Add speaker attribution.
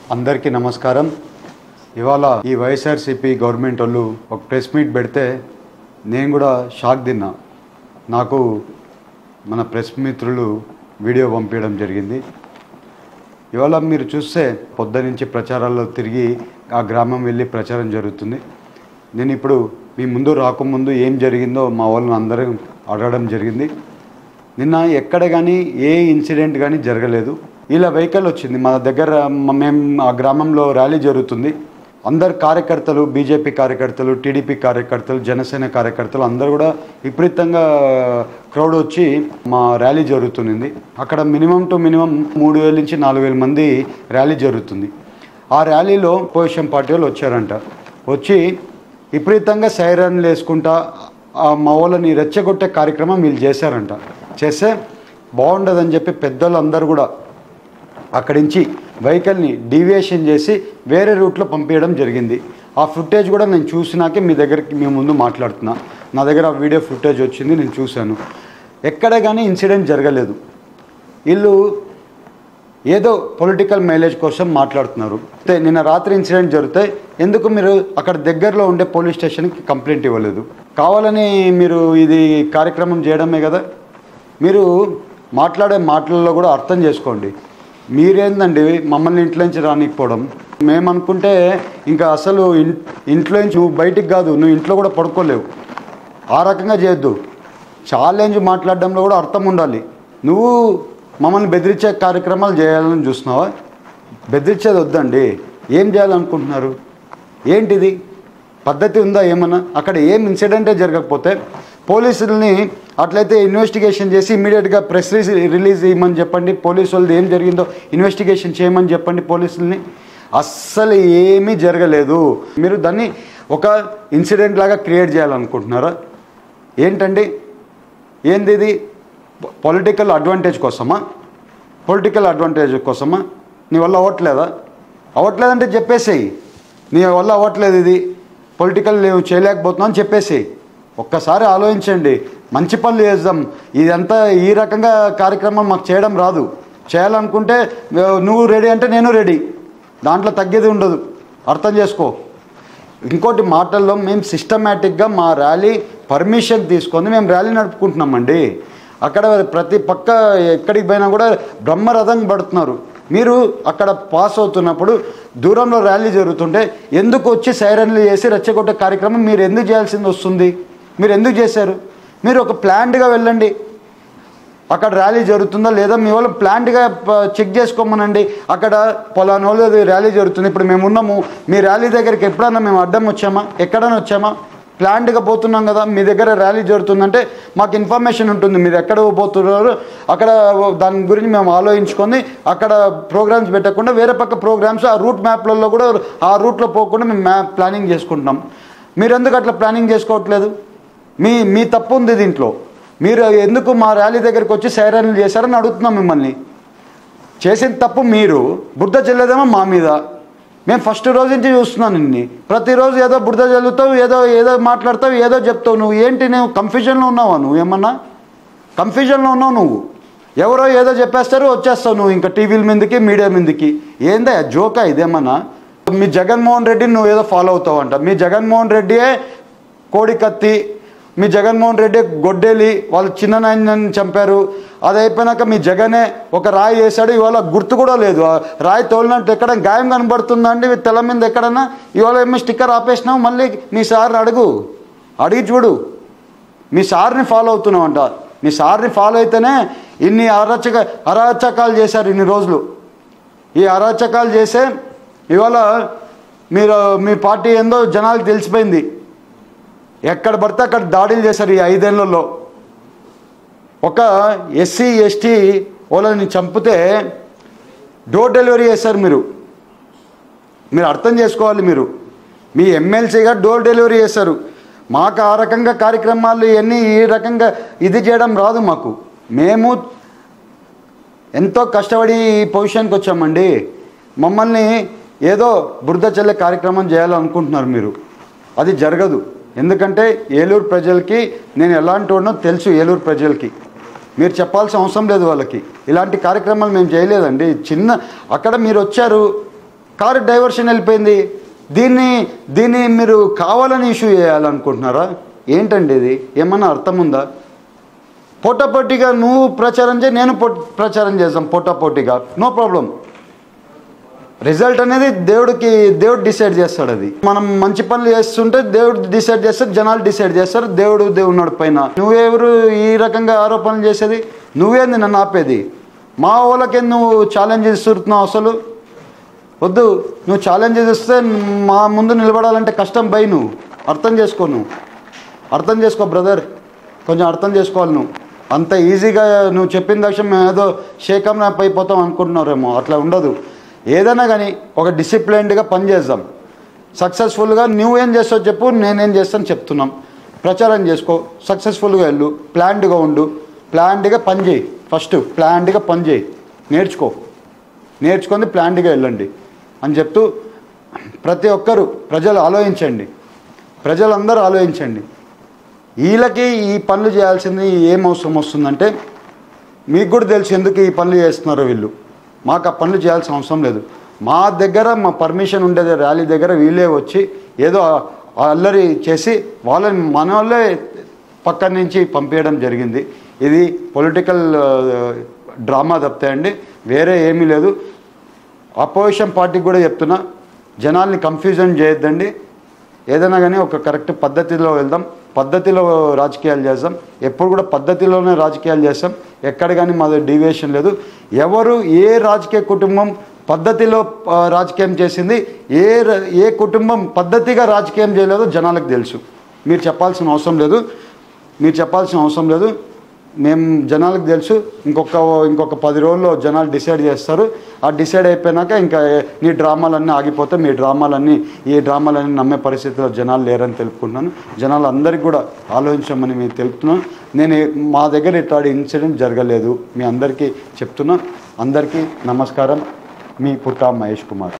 Speaker 1: అందరికీ నమస్కారం ఇవాళ ఈ వైఎస్ఆర్సీపీ గవర్నమెంట్ వాళ్ళు ఒక ప్రెస్ మీట్ పెడితే నేను కూడా షాక్ తిన్నా నాకు మన ప్రెస్ మిత్రులు వీడియో పంపించడం జరిగింది ఇవాళ మీరు చూస్తే పొద్దు నుంచి ప్రచారాల్లో తిరిగి ఆ గ్రామం వెళ్ళి ప్రచారం జరుగుతుంది నేను ఇప్పుడు మీ ముందు రాకముందు ఏం జరిగిందో మా వాళ్ళని అందరూ అడగడం జరిగింది నిన్న ఎక్కడ కానీ ఏ ఇన్సిడెంట్ కానీ జరగలేదు ఇలా వెహికల్ వచ్చింది మా దగ్గర మ- మేము ఆ గ్రామంలో ర్యాలీ జరుగుతుంది అందరు కార్యకర్తలు బీజేపీ కార్యకర్తలు టీడీపీ కార్యకర్తలు జనసేన కార్యకర్తలు అందరూ కూడా విపరీతంగా క్రౌడ్ వచ్చి మా ర్యాలీ జరుగుతుంది అక్కడ మినిమం టు మినిమం మూడు వేల నుంచి నాలుగు వేల మంది ర్యాలీ జరుగుతుంది ఆ ర్యాలీలో పొజిషన్ పార్టీ వాళ్ళు వచ్చారంట వచ్చి విపరీతంగా సైరన్లు వేసుకుంటా ఆ మా వాళ్ళని రెచ్చగొట్టే కార్యక్రమం వీళ్ళు చేశారంట చేస్తే బాగుండదని చెప్పి పెద్దలు అందరూ కూడా అక్కడి నుంచి వెహికల్ని డీవియేషన్ చేసి వేరే రూట్లో పంపించడం జరిగింది ఆ ఫుటేజ్ కూడా నేను చూసినాకే మీ దగ్గరికి మీ ముందు మాట్లాడుతున్నా నా దగ్గర ఆ వీడియో ఫుటేజ్ వచ్చింది నేను చూశాను ఎక్కడ కానీ ఇన్సిడెంట్ జరగలేదు వీళ్ళు ఏదో పొలిటికల్ మైలేజ్ కోసం మాట్లాడుతున్నారు అయితే నిన్న రాత్రి ఇన్సిడెంట్ జరిగితే ఎందుకు మీరు అక్కడ దగ్గరలో ఉండే పోలీస్ స్టేషన్కి కంప్లైంట్ ఇవ్వలేదు కావాలని మీరు ఇది కార్యక్రమం చేయడమే కదా మీరు మాట్లాడే మాటలలో కూడా అర్థం చేసుకోండి మీరేందండి మమ్మల్ని ఇంట్లో నుంచి రానికపోవడం మేమనుకుంటే ఇంకా అసలు ఇన్ ఇంట్లో నుంచి నువ్వు బయటికి కాదు నువ్వు ఇంట్లో కూడా పడుకోలేవు ఆ రకంగా చేయొద్దు ఛాలెంజ్ మాట్లాడడంలో కూడా అర్థం ఉండాలి నువ్వు మమ్మల్ని బెదిరించే కార్యక్రమాలు చేయాలని చూస్తున్నావా బెదిరించేది వద్దండి ఏం చేయాలనుకుంటున్నారు ఏంటిది పద్ధతి ఉందా ఏమన్నా అక్కడ ఏం ఇన్సిడెంటే జరగకపోతే పోలీసుల్ని అట్లయితే ఇన్వెస్టిగేషన్ చేసి ఇమీడియట్గా ప్రెస్ రిలీజ్ ఇవ్వమని చెప్పండి పోలీసు వాళ్ళది ఏం జరిగిందో ఇన్వెస్టిగేషన్ చేయమని చెప్పండి పోలీసుల్ని అస్సలు ఏమీ జరగలేదు మీరు దాన్ని ఒక ఇన్సిడెంట్ లాగా క్రియేట్ చేయాలనుకుంటున్నారా ఏంటండి ఏంది ఇది పొలిటికల్ అడ్వాంటేజ్ కోసమా పొలిటికల్ అడ్వాంటేజ్ కోసమా నీ వల్ల అవ్వట్లేదా అవ్వట్లేదంటే చెప్పేసేయి నీ వల్ల అవ్వట్లేదు ఇది పొలిటికల్ నువ్వు చేయలేకపోతున్నావు అని చెప్పేసి ఒక్కసారి ఆలోచించండి మంచి పనులు చేద్దాం ఇదంతా ఈ రకంగా కార్యక్రమం మాకు చేయడం రాదు చేయాలనుకుంటే నువ్వు రెడీ అంటే నేను రెడీ దాంట్లో తగ్గేది ఉండదు అర్థం చేసుకో ఇంకోటి మాటల్లో మేము సిస్టమేటిక్గా మా ర్యాలీ పర్మిషన్ తీసుకొని మేము ర్యాలీ నడుపుకుంటున్నామండి అక్కడ ప్రతి పక్క ఎక్కడికి పోయినా కూడా బ్రహ్మరథం పడుతున్నారు మీరు అక్కడ పాస్ అవుతున్నప్పుడు దూరంలో ర్యాలీ జరుగుతుంటే ఎందుకు వచ్చి సైరన్లు చేసి రెచ్చగొట్టే కార్యక్రమం మీరు ఎందుకు చేయాల్సింది వస్తుంది మీరు ఎందుకు చేశారు మీరు ఒక ప్లాన్డ్గా వెళ్ళండి అక్కడ ర్యాలీ జరుగుతుందా లేదా మీ వాళ్ళు ప్లాంట్గా చెక్ చేసుకోమనండి అక్కడ పొలాని వాళ్ళు ర్యాలీ జరుగుతుంది ఇప్పుడు మేము ఉన్నాము మీ ర్యాలీ దగ్గరికి ఎప్పుడన్నా మేము అడ్డం వచ్చామా ఎక్కడైనా వచ్చామా ప్లాంట్గా పోతున్నాం కదా మీ దగ్గర ర్యాలీ జరుగుతుందంటే మాకు ఇన్ఫర్మేషన్ ఉంటుంది మీరు ఎక్కడ పోతున్నారు అక్కడ దాని గురించి మేము ఆలోచించుకొని అక్కడ ప్రోగ్రామ్స్ పెట్టకుండా వేరే పక్క ప్రోగ్రామ్స్ ఆ రూట్ మ్యాప్లలో కూడా ఆ రూట్లో పోకుండా మేము మ్యాప్ ప్లానింగ్ చేసుకుంటున్నాం మీరు ఎందుకు అట్లా ప్లానింగ్ చేసుకోవట్లేదు మీ మీ తప్పు ఉంది దీంట్లో మీరు ఎందుకు మా ర్యాలీ దగ్గరికి వచ్చి సైరన్లు చేశారని అడుగుతున్నాం మిమ్మల్ని చేసిన తప్పు మీరు బురద చెల్లేదేమో మా మీద మేము ఫస్ట్ రోజు నుంచి చూస్తున్నాను నిన్ని ప్రతిరోజు ఏదో బురద చల్లుతావు ఏదో ఏదో మాట్లాడతావు ఏదో చెప్తావు నువ్వు ఏంటి నువ్వు కన్ఫ్యూజన్లో ఉన్నావా నువ్వు ఏమన్నా కన్ఫ్యూజన్లో ఉన్నావు నువ్వు ఎవరో ఏదో చెప్పేస్తారు వచ్చేస్తావు నువ్వు ఇంకా టీవీల మీదకి మీడియా మీదకి ఏందా జోకా ఇదేమన్నా మీ జగన్మోహన్ రెడ్డిని నువ్వు ఏదో ఫాలో అవుతావు అంట మీ జగన్మోహన్ రెడ్డియే కోడి కత్తి మీ జగన్మోహన్ రెడ్డి గొడ్డేలి వాళ్ళు చిన్న నాయనని చంపారు అది అయిపోయినాక మీ జగనే ఒక రాయి వేశాడు ఇవాళ గుర్తు కూడా లేదు ఆ రాయి తోలినట్టు ఎక్కడ గాయం కనబడుతుందా అండి తెల్ల మీద ఎక్కడన్నా ఇవాళ ఏమో స్టిక్కర్ ఆపేసినావు మళ్ళీ మీ సార్ని అడుగు అడిగి చూడు మీ సార్ని ఫాలో అవుతున్నావు అంట మీ సార్ని ఫాలో అయితేనే ఇన్ని అరాచక అరాచకాలు చేశారు ఇన్ని రోజులు ఈ అరాచకాలు చేసే ఇవాళ మీరు మీ పార్టీ ఏందో జనాలకు తెలిసిపోయింది ఎక్కడ పడితే అక్కడ దాడులు చేశారు ఈ ఐదేళ్లలో ఒక ఎస్సీ ఎస్టీ వాళ్ళని చంపితే డోర్ డెలివరీ చేశారు మీరు మీరు అర్థం చేసుకోవాలి మీరు మీ ఎమ్మెల్సీగా డోర్ డెలివరీ చేశారు మాకు ఆ రకంగా కార్యక్రమాలు ఇవన్నీ ఈ రకంగా ఇది చేయడం రాదు మాకు మేము ఎంతో కష్టపడి ఈ పొజిషన్కి వచ్చామండి మమ్మల్ని ఏదో బురద చల్లే కార్యక్రమం చేయాలనుకుంటున్నారు మీరు అది జరగదు ఎందుకంటే ఏలూరు ప్రజలకి నేను ఎలాంటి వాడినో తెలుసు ఏలూరు ప్రజలకి మీరు చెప్పాల్సిన అవసరం లేదు వాళ్ళకి ఇలాంటి కార్యక్రమాలు మేము చేయలేదండి చిన్న అక్కడ మీరు వచ్చారు కారు డైవర్షన్ వెళ్ళిపోయింది దీన్ని దీన్ని మీరు కావాలని ఇష్యూ చేయాలనుకుంటున్నారా ఏంటండి ఇది ఏమన్నా అర్థం ఉందా పోటాపోటీగా నువ్వు ప్రచారం చేయి నేను పొట్- ప్రచారం చేద్దాం పోటాపోటీగా నో ప్రాబ్లం రిజల్ట్ అనేది దేవుడికి దేవుడు డిసైడ్ చేస్తాడు అది మనం మంచి పనులు చేస్తుంటే దేవుడు డిసైడ్ చేస్తాడు జనాలు డిసైడ్ చేస్తారు దేవుడు దేవుడు పైన నువ్వెవరు ఈ రకంగా ఆరోపణలు చేసేది నువ్వేంది నన్ను ఆపేది మా వాళ్ళకి నువ్వు ఛాలెంజ్ ఇస్తున్నావు అసలు వద్దు నువ్వు ఛాలెంజ్ ఇస్తే మా ముందు నిలబడాలంటే కష్టం బై నువ్వు అర్థం చేసుకో నువ్వు అర్థం చేసుకో బ్రదర్ కొంచెం అర్థం చేసుకోవాలి నువ్వు అంత ఈజీగా నువ్వు చెప్పిన దక్షం మేము ఏదో షేకం అయిపోతాం అనుకుంటున్నారేమో అట్లా ఉండదు ఏదైనా కానీ ఒక డిసిప్లైన్డ్గా పని చేద్దాం సక్సెస్ఫుల్గా నువ్వేం చేస్తావు చెప్పు నేనేం చేస్తాను చెప్తున్నాం ప్రచారం చేసుకో సక్సెస్ఫుల్గా వెళ్ళు ప్లాన్డ్గా ఉండు ప్లాన్డ్గా పని చేయి ఫస్ట్ ప్లాన్డ్గా పని చేయి నేర్చుకో నేర్చుకొని ప్లాన్డ్గా వెళ్ళండి అని చెప్తూ ప్రతి ఒక్కరూ ప్రజలు ఆలోచించండి ప్రజలందరూ ఆలోచించండి వీళ్ళకి ఈ పనులు చేయాల్సింది ఏం అవసరం వస్తుందంటే మీకు కూడా తెలుసు ఎందుకు ఈ పనులు చేస్తున్నారో వీళ్ళు మాకు ఆ పనులు చేయాల్సిన అవసరం లేదు మా దగ్గర మా పర్మిషన్ ఉండేది ర్యాలీ దగ్గర వీళ్ళే వచ్చి ఏదో ఆ- ఆ అల్లరి చేసి వాళ్ళని మన వాళ్ళే పక్కన నుంచి పంపించడం జరిగింది ఇది పొలిటికల్ డ్రామా తప్పితే అండి వేరే ఏమీ లేదు అపోజిషన్ పార్టీకి కూడా చెప్తున్నా జనాల్ని కన్ఫ్యూజన్ చేయొద్దండి ఏదైనా కానీ ఒక కరెక్ట్ పద్ధతిలో వెళ్దాం పద్ధతిలో రాజకీయాలు చేద్దాం ఎప్పుడు కూడా పద్ధతిలోనే రాజకీయాలు చేస్తాం ఎక్కడ కానీ మాది డీవియేషన్ లేదు ఎవరు ఏ రాజకీయ కుటుంబం పద్ధతిలో ఆ, రాజకీయం చేసింది ఏ ర- ఏ కుటుంబం పద్ధతిగా రాజకీయం చేయలేదో జనాలకు తెలుసు మీరు చెప్పాల్సిన అవసరం లేదు మీరు చెప్పాల్సిన అవసరం లేదు మేము జనాలకు తెలుసు ఇంకొక ఇంకొక పది రోజుల్లో జనాలు డిసైడ్ చేస్తారు ఆ డిసైడ్ అయిపోయినాక ఇంకా నీ డ్రామాలన్నీ ఆగిపోతే మీ డ్రామాలన్నీ ఈ డ్రామాలన్నీ నమ్మే పరిస్థితిలో జనాలు లేరని తెలుపుకుంటున్నాను జనాలు అందరికీ కూడా ఆలోచించమని మేము తెలుపుతున్నాను నేను ఏ- మా దగ్గర ఇట్లాంటి ఇన్సిడెంట్ జరగలేదు మీ అందరికీ చెప్తున్నా అందరికీ నమస్కారం మీ పుట్టా మహేష్ కుమార్